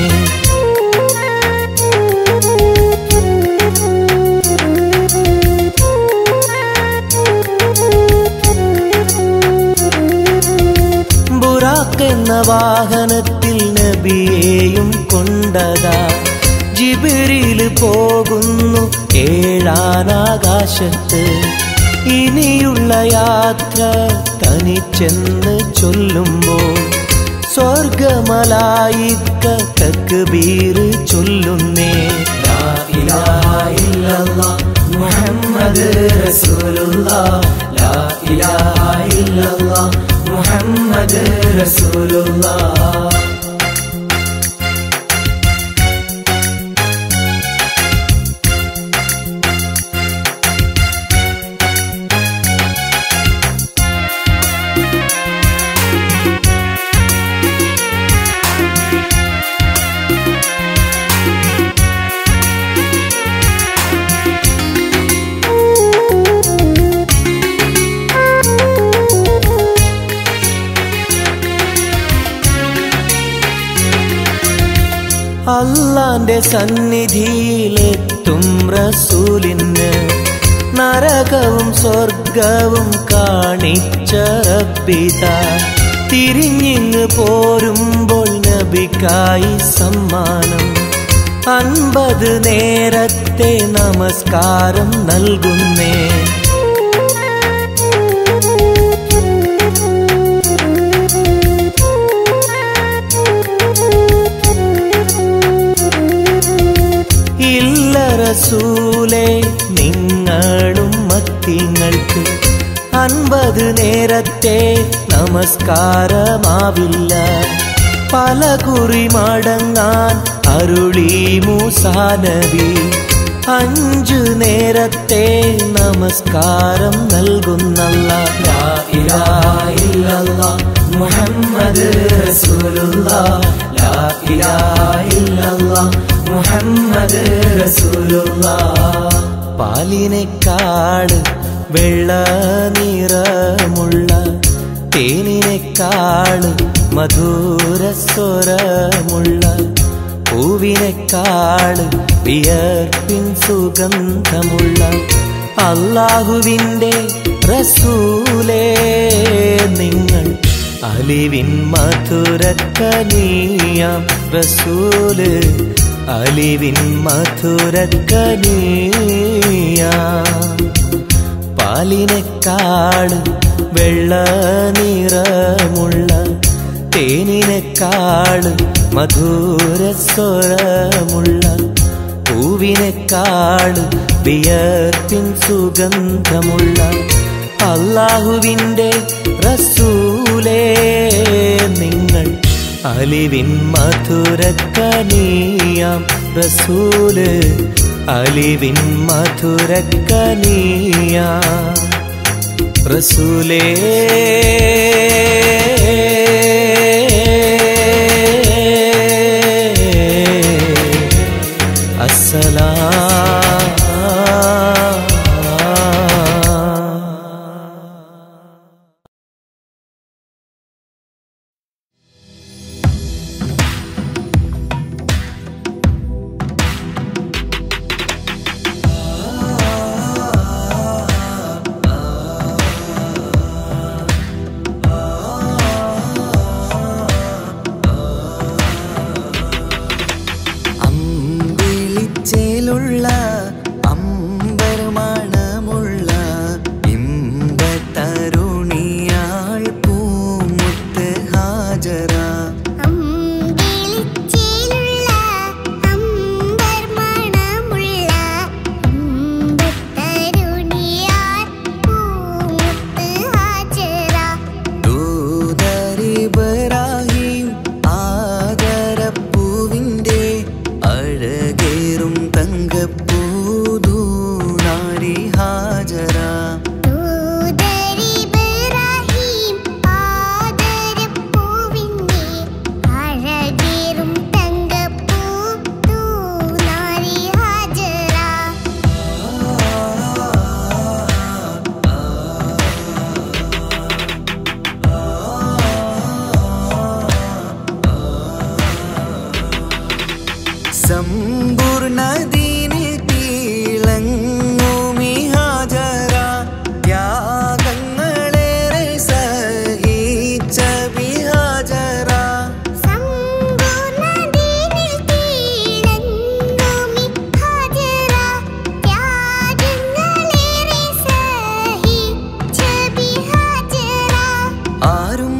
ബുറാക്ക് എന്ന വാഹനത്തിൽ നബിയെയും കൊണ്ടതാ ജിബിരിൽ പോകുന്നു ഏഴാനാകാശത്ത് ഇനിയുള്ള യാത്ര തനിച്ചെന്ന് ചൊല്ലുമ്പോൾ സ്വർഗമലായിക്ക തക്ബീർ ചൊല്ലുന്നേ ലാ ഇലാഹ ഇല്ലല്ലാഹ് മുഹമ്മദ് റസൂലുള്ളാഹ് ലാ ഇലാഹ ഇല്ലല്ലാഹ് മുഹമ്മദ് റസൂലുള്ളാഹ് അള്ളാന്റെ സന്നിധിയിലെത്തും റസൂലിന് നരകവും സ്വർഗവും കാണിച്ച റബ്ബിത തിരിഞ്ഞിങ്ങ് പോരുമ്പോൾ നബിക്കായി സമ്മാനം അൻപത് നേരത്തെ നമസ്കാരം നൽകുന്നേ ഇല്ല റസൂലേ നിങ്ങളും മത്തിങ്ങൾക്ക് അൻപത് നേരത്തെ നമസ്കാരമാവില്ല പല കുറി മടങ്ങാൻ അരുളി മൂസാനബി അഞ്ചു നേരത്തെ നമസ്കാരം നൽകുന്നല്ല ലാ ഇലാഹ ഇല്ലല്ലാഹ് മുഹമ്മദ് റസൂലുള്ളാഹ് ലാ ഇലാഹ ഇല്ലല്ലാഹ് മുഹമ്മദ് റസൂലുള്ളാഹ് പാലിനെക്കാട് വെള്ള നിറമുള്ള തേനിനെക്കാട് മധുര സ്വരമുള്ള പൂവിനെക്കാട് വിയർപ്പിൻ സുഗന്ധമുള്ള അള്ളാഹുവിൻ്റെ റസൂലേ നിങ്ങൾ അലിവിൻ മധുരക്കനീയാം റസൂല് അലിവിൻ മധുരക്കനീയാം പാലിനെക്കാട് വെള്ള നിറമുള്ള തേനിനെക്കാട് മധുര സ്വരമുള്ള പൂവിനെക്കാട് വിയർപ്പിൻ സുഗന്ധമുള്ള അള്ളാഹുവിൻ്റെ റസൂലേ നിങ്ങൾ അലിവിൻ മധുരക്കനീയാം റസൂല് അലിവിൻ മധുരക്കനീയാം റസൂലേ അസ്സലാം അമ്പിളിച്ചേലുള്ള അമ്പരമണമുള്ള ഇമ്പത്തരുണിയാൾ പൂമുത്ത് ഹാജറ അമ്പിളിച്ചേലുള്ള അമ്പർ മണമുള്ള അമ്പത്തരുണിയാർ പൂമുത്ത് ഹാജറ ദൂതരിബ്രാഹിം ആദരപ്പൂവിൻ്റെ അഴകേറും തങ്കപ്പൂതൂനാരി ഹാജര ദൂതരിബ്രാഹിം ആദരപ്പൂവിന്റെ അഴകേറും തങ്കപ്പൂ തൂനാരി ഹാജറ സമ്പൂർണദീനിൽ തിളങ്ങുമി ഹാജര ത്യാഗങ്ങളേറെ സഹിച്ച ബിഹാജര സമ്പൂർണ്ണദീനിൽ തിളങ്ങുമി ഹാജറ ത്യാഗങ്ങളേറെ സഹിച്ച ബിഹാജറ ആരും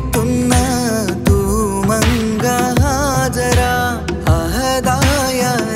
പൂകൈത്തുന്ന തൂമങ്ക ഹാജര അഹദായ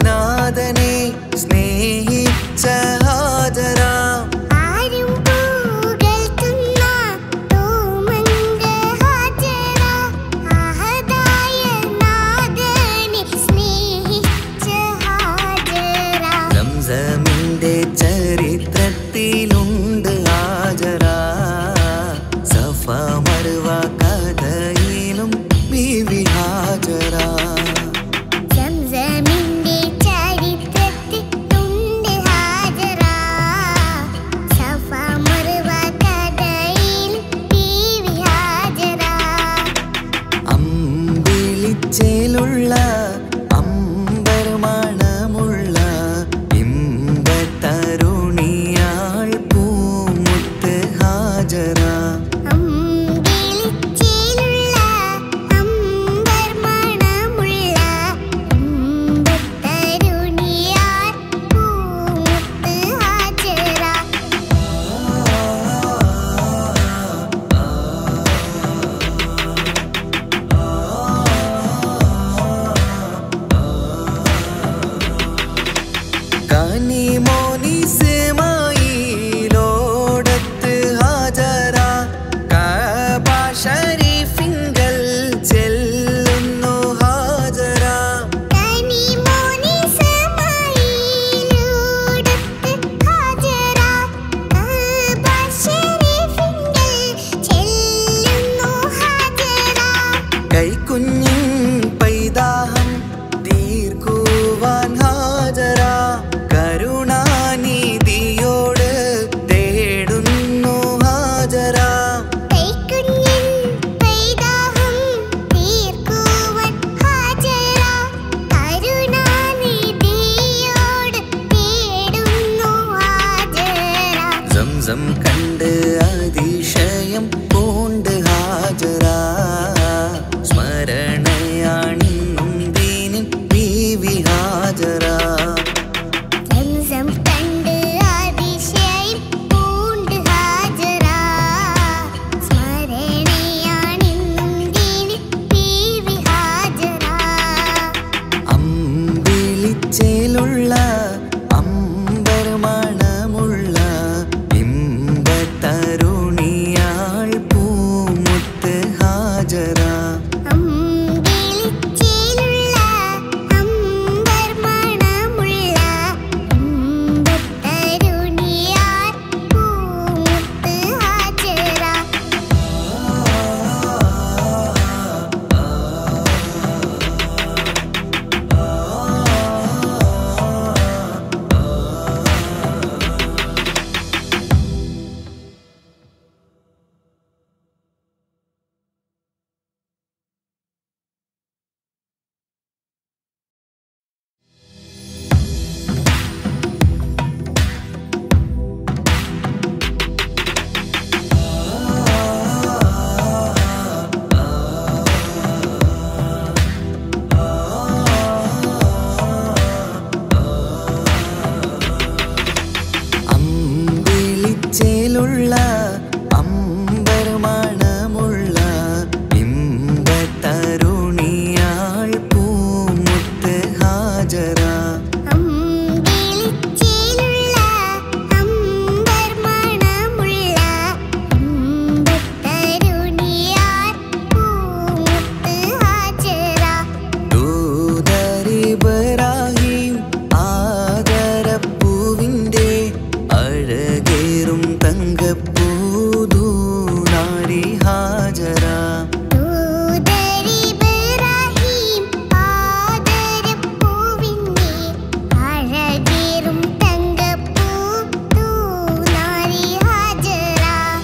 അമ്പിളിച്ചേലുള്ള അമ്പർമണമുള്ള ഇമ്പത്തരുണിയാൾ പൂമുത്ത് ഹാജറ അമ്പിളിച്ചേലുള്ള അമ്പർ മണമുള്ള ഇമ്പത്തരുണിയാർ പൂമുത്ത് ഹാജറ അമ്പിളിച്ചേലുള്ള അമ്പർമണമുള്ള ഇമ്പത്തരുണിയാൾ പൂമുത്ത് ഹാജറ അമ്പിളിച്ചേലുള്ള അമ്പർ മണമുള്ള ഇമ്പത്തരുണിയാർ പൂമുത്ത് ഹാജറ ദൂതരിബ്രാഹിം ആദരപ്പൂവിൻ്റെ അഴകേറും തങ്കപ്പൂതൂനാരി ഹാജര ദൂതരിബ്രാഹിം ആദരപ്പൂവിൻ്റെ അഴകേറും തങ്കപ്പൂ തൂനാരി ഹാജറ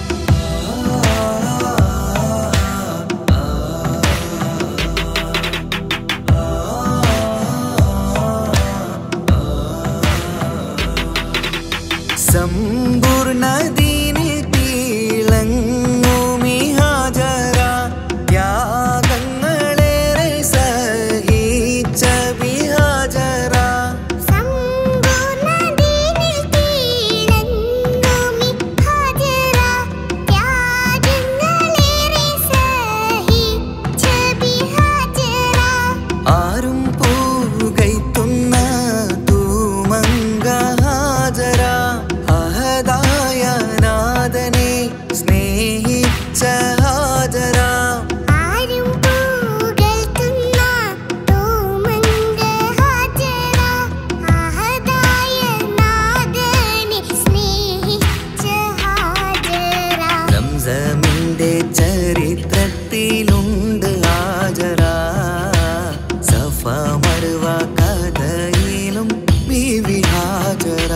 സമ്പൂർണദീനിൽ തിളങ്ങുമി ഹാജര ത്യാഗങ്ങളേറെ സഹിച്ച ബിഹാജറ സമ്പൂർണ്ണദീനിൽ തിളങ്ങുമി ഹാജറ ത്യാഗങ്ങളേറെ സഹിച്ച ബിഹാജറ ആരും പൂകൈത്തുന്ന തൂമങ്ക ഹാജര അഹദായ നാഥനെ സ്നേഹിച്ച ഹാജര ആരും പൂകൾക്കുന്ന തൂമങ്ക ഹാജറ അഹദായ നാഥനെ സ്നേഹിച്ച ഹാജറ സംസമിന്റെ ചരിത്രത്തിലുണ്ട് ഹാജര സഫ മറുവ കഥയിലും ബീവി ഹാജര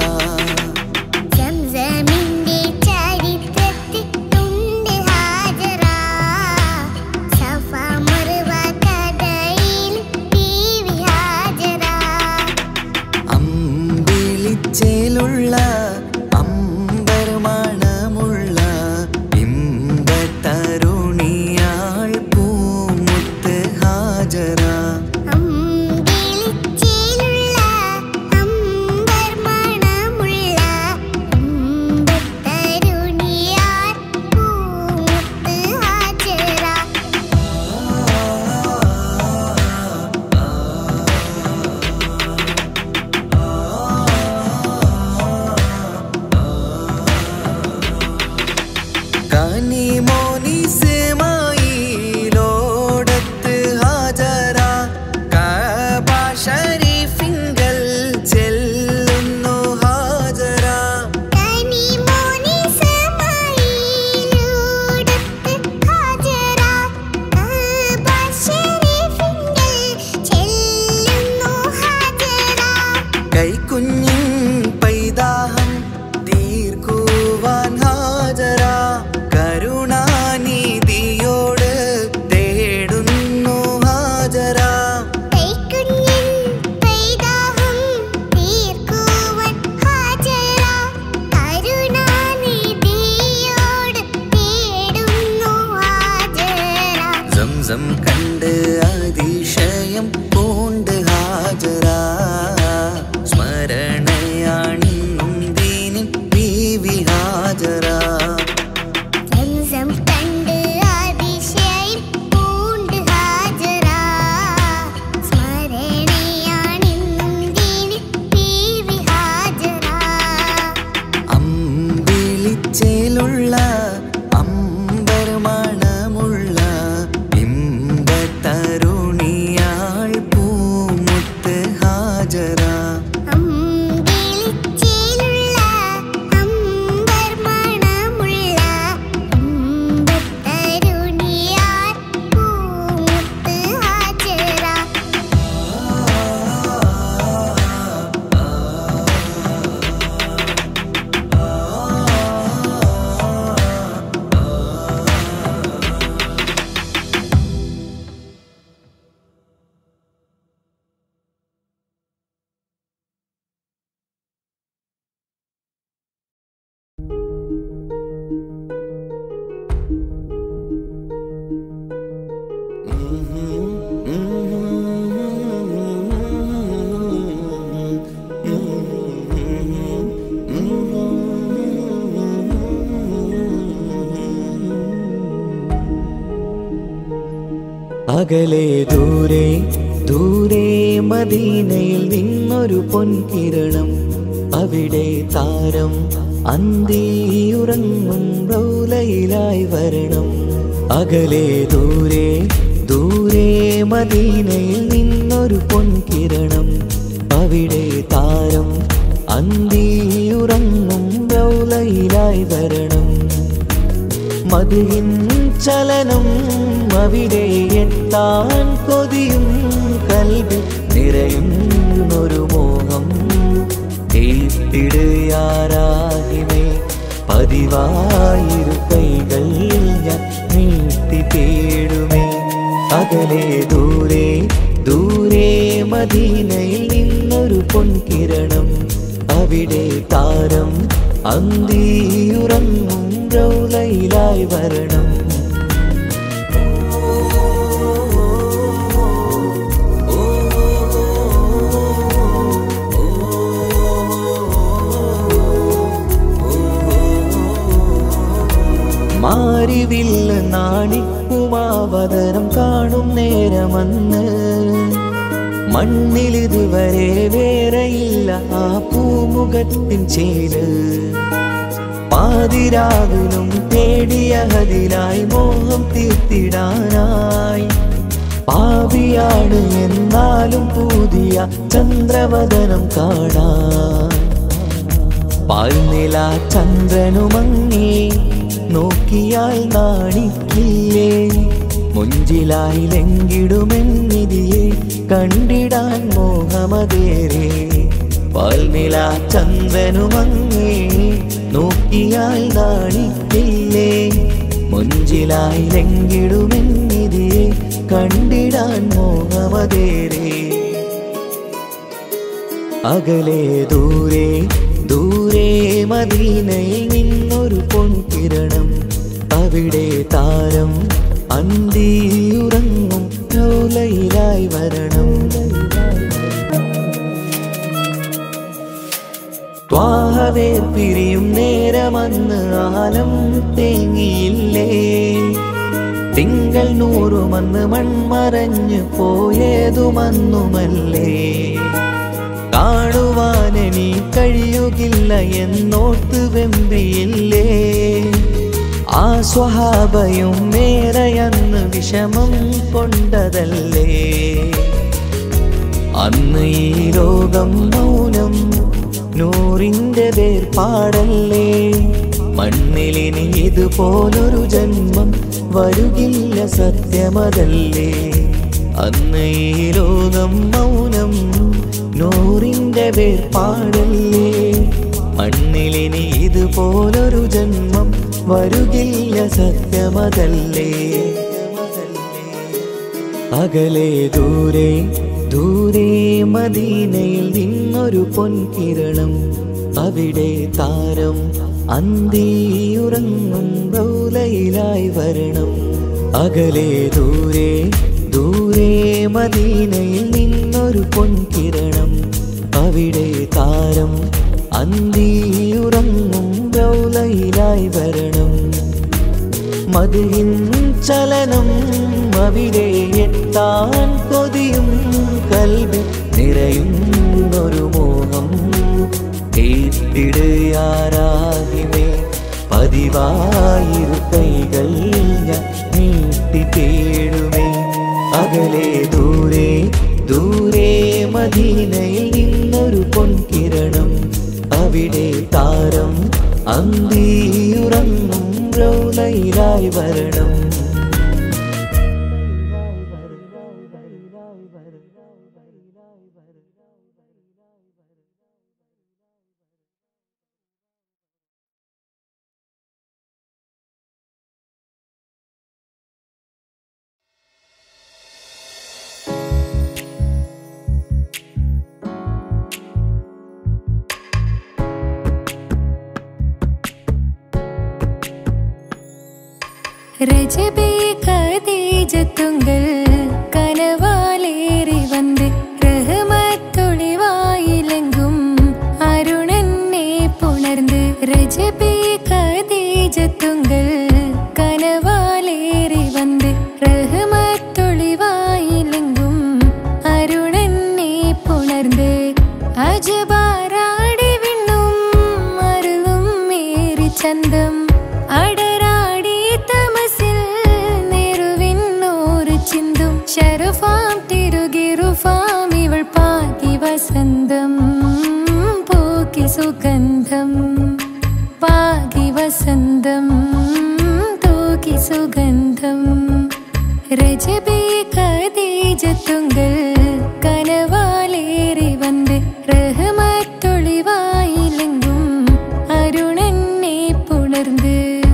സംസമിന്റെ ചരിത്രത്തിൽ ഉണ്ട് ഹാജറ സഫ മറുവ കഥയിൽ ബീവി ഹാജറ അമ്പിളിച്ചേലുള്ള അമ്പർമണമുള്ള ഇമ്പത്തരുണിയാൾ പൂമുത്ത് ഹാജര അമ്പിളിച്ചേലുള്ള അമ്പർ മണമുള്ള ഇമ്പത്തരുണിയാർ പൂമുത്ത് ഹാജറ കനിമോനിസമായിലോടത്ത് ഹാജര കബ ഷരീഫിങ്കൽ ചെല്ലുന്നു ഹാജര കനിമോനി സമായിലൂടത്ത് ഹാജറ കഅബ ശരീഫിങ്കൽ ചെല്ലുന്നു ഹാജറ കൈക്കുഞ്ഞിൻ പൈതാഹം തീർക്കുവാൻ ഹാജര കരുണാനിധിയോട് തേടുന്നു ഹാജര കൈക്കുഞ്ഞിൻ പൈതാഹം തീർക്കുവാൻ ഹാജറ കരുണാനിധിയോട് തേടുന്നു ഹാജറ സംസം കണ്ട് അതിശയം പൂണ്ട് ഹാജര സ്മരണ അമ്പിളിച്ചേലുള്ള അമ്പർ മണമുള്ള അമ്പത്തരുണിയാർ പൂമുത്ത് ഹാജറ അകലെ ദൂരെ ദൂരെ മദീനയിൽ നിന്നൊരു പൊൻകിരണം അവിടെ താരം അന്തിയുറങ്ങും റൗലയിലായി വരണം അകലെ ദൂരെ ദൂരെ മദീനയിൽ നിന്നൊരു പൊൻകിരണം അവിടെ താരം അന്തിയുറങ്ങും റൗലയിലായി വരണം മതിയിൻ ചലനം അവിടെ എത്താൻ കൊതിയും കൽവി നിറയുന്നൊരു മോഹം തീപ്പിടുയാരാഹിമേ പതിവായിരു കൈകൾ ഞാൻ നീട്ടി തേടുമേ അകലെ ദൂരെ ദൂരെ മദീനയിൽ നിന്നൊരു പൊൻകിരണം അവിടെ താരം അന്തിയുറങ്ങും റൗലയിലായി വരണം മാരിവില്ല നാണിക്കുമാവതരം കാണും നേരമന്ന് മണ്ണിലിതുവരെ വേറെയില്ല ആ പൂമുഖത്തിൻ ചേര് പാതിരാവിലും തേടിയ ഹതിലായി മോഹം തീർത്തിടാനായി പാപിയാണ് എന്നാലും പുതിയ ചന്ദ്രവദനം കാണാൻ പാൽനില ചന്ദ്രനുമങ്ങി നോക്കിയാൽ നാണിക്കില്ലേ മുഞ്ചിലായി ലങ്കിടുമെന്നിതിയെ കണ്ടിടാൻ മോഹമതേരെ പാൽനില ചന്ദ്രനുമങ്ങി നോക്കിയാൽ നാണിക്കില്ലേ മുഞ്ചിലായി ലങ്കിടുമെന്നിതിയെ കണ്ടിടാൻ മോഹമതേരേ അകലെ ദൂരെ ദൂരെ മദീനയിൽ നിന്നൊരു പൊൻകിരണം അവിടെ താരം അന്തിയുറങ്ങും ലോലയിലായി വരണം ത്വാഹവേർ പിരിയും നേരമന്ന് ആലം തേങ്ങിയില്ലേ തിങ്കൾ നൂറുമന്ന് മൺമറഞ്ഞു പോയതുമന്നുമല്ലേ കാണുവാനെനി കഴിയുകില്ല എന്നോർത്ത് വെമ്പിയില്ലേ ആ സ്വഹാബയും മേറയന്ന് വിഷമം കൊണ്ടതല്ലേ അന്ന് ഈ ലോകം മൗനം നൂറിന്റെ വേർപാടല്ലേ മണ്ണിലിനി ഇതുപോലൊരു ജന്മം വരുകില്ല സത്യമതല്ലേ അന്ന് ഈ ലോകം മൗനം നൂറിന്റെ വേർപാടല്ലേ മണ്ണിലിനി ഇതുപോലൊരു ജന്മം വരുകില്ല സത്യമതല്ലേ അകലെ ദൂരെ ദൂരെ മദീനയിൽ നിന്നൊരു പൊൻകിരണം അവിടെ താരം അന്തിയുറങ്ങും റൗലയിലായി വരണം അകലെ ദൂരെ ദൂരെ മദീനയിൽ നിന്നൊരു പൊൻകിരണം അവിടെ താരം അന്തിയുറങ്ങും റൗലയിലായി വരണം മതിയിൻ ചലനം അവിടെ എത്താൻ കൊതിയും കൽവി നിറയുന്നൊരു മോഹം കേട്ടിടുയാരാഹിമേ പതിവായിരു കൈകൾ ഞാൻ നീട്ടി തേടുമേ അകലെ ദൂരെ ദൂരെ മദീനയിൽ നിന്നൊരു പൊൻകിരണം അവിടെ താരം അന്തിയുറങ്ങും റൗലയിലായി വരണം രജബേ കദീജത്തുങ്കൾ കനവാലേറി വന്ന് റഹ്മത്തൊളിവായിലെങ്കും അരുണനെ പുണർന്ന് രജബേ കദീജത്തുങ്കൾ കനവാലേറി വന്ന് റഹ്മത്തൊളിവായിലെങ്കും അരുണനെ പുണർന്ന് അജബാരാടി വിണ്ണും അരുളും മേറി ചന്തം അടരാടി തമസിൽ നെരുവിന്നോറ് ചിന്തും ശരഫാം തിരുകിറുഫാം ഇവൾ പാകി വസന്തം പോക്കി സുഗന്ധം പാകി വസന്തം തൂക്കി സുഗന്ധം രജബേ കദീജത്തുങ്കൾ കനവാലേറി വന്ന് റഹ്മത്തൊളിവായിലെങ്കും അരുണനെ പുണർന്ന്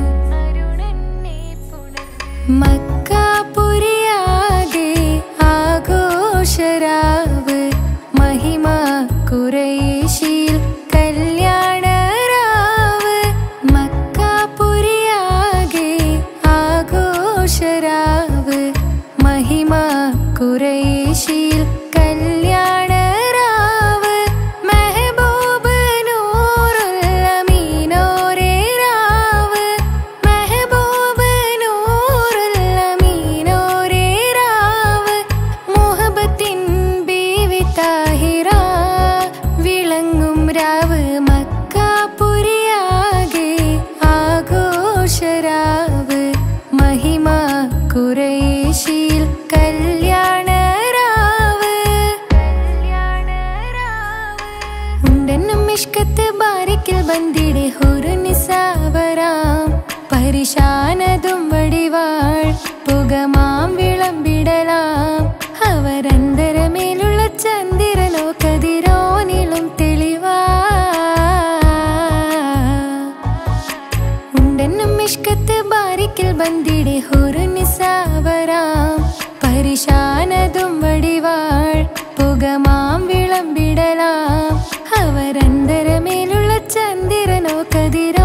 മക്കാപുരിയാകെ ആഘോഷരാവ് മഹിമ കുറേശിയിൽ കല്യാണരാവ് മക്കാപുരിയാകെ ആഘോഷരാവ് മഹിമ കുറേശിയിൽ കല്യാണരാവ് മെഹബൂബ് നൂറുൽ അമീനോരേ രാവ് മെഹബൂബ് നൂറുൽ അമീനോരേ രാവ് മുഹബത്തിൻ ബീവി താഹിറ വിളങ്ങും രാവ് മക്കാപുരിയാകെ ആഘോഷരാവ് മഹിമ കുറേശിയിൽ കല്യാണരാവ് ഉണ്ടെന്നും ഇഷ്കത്ത് ബാരിക്കിൽ ബന്ദിടെ ഹുറു നിസാവരാം പരിശാനതും വടിവാൾ പുകമാം വിളമ്പിടലാം അവരന്തരമേലുള്ള ചന്ദ്രനോ കതിരോനിലും തെളിവാ ഉണ്ടെന്നും ഇഷ്കത്ത് ബാരിക്കിൽ ബന്ദിടെ ഹുറു നിസാവരാം പരിശാനതും വടിവാൾ പുകമാം വിളമ്പിടലാം അവരന്തരമേലുള്ള ചന്ദ്രനോ കതിര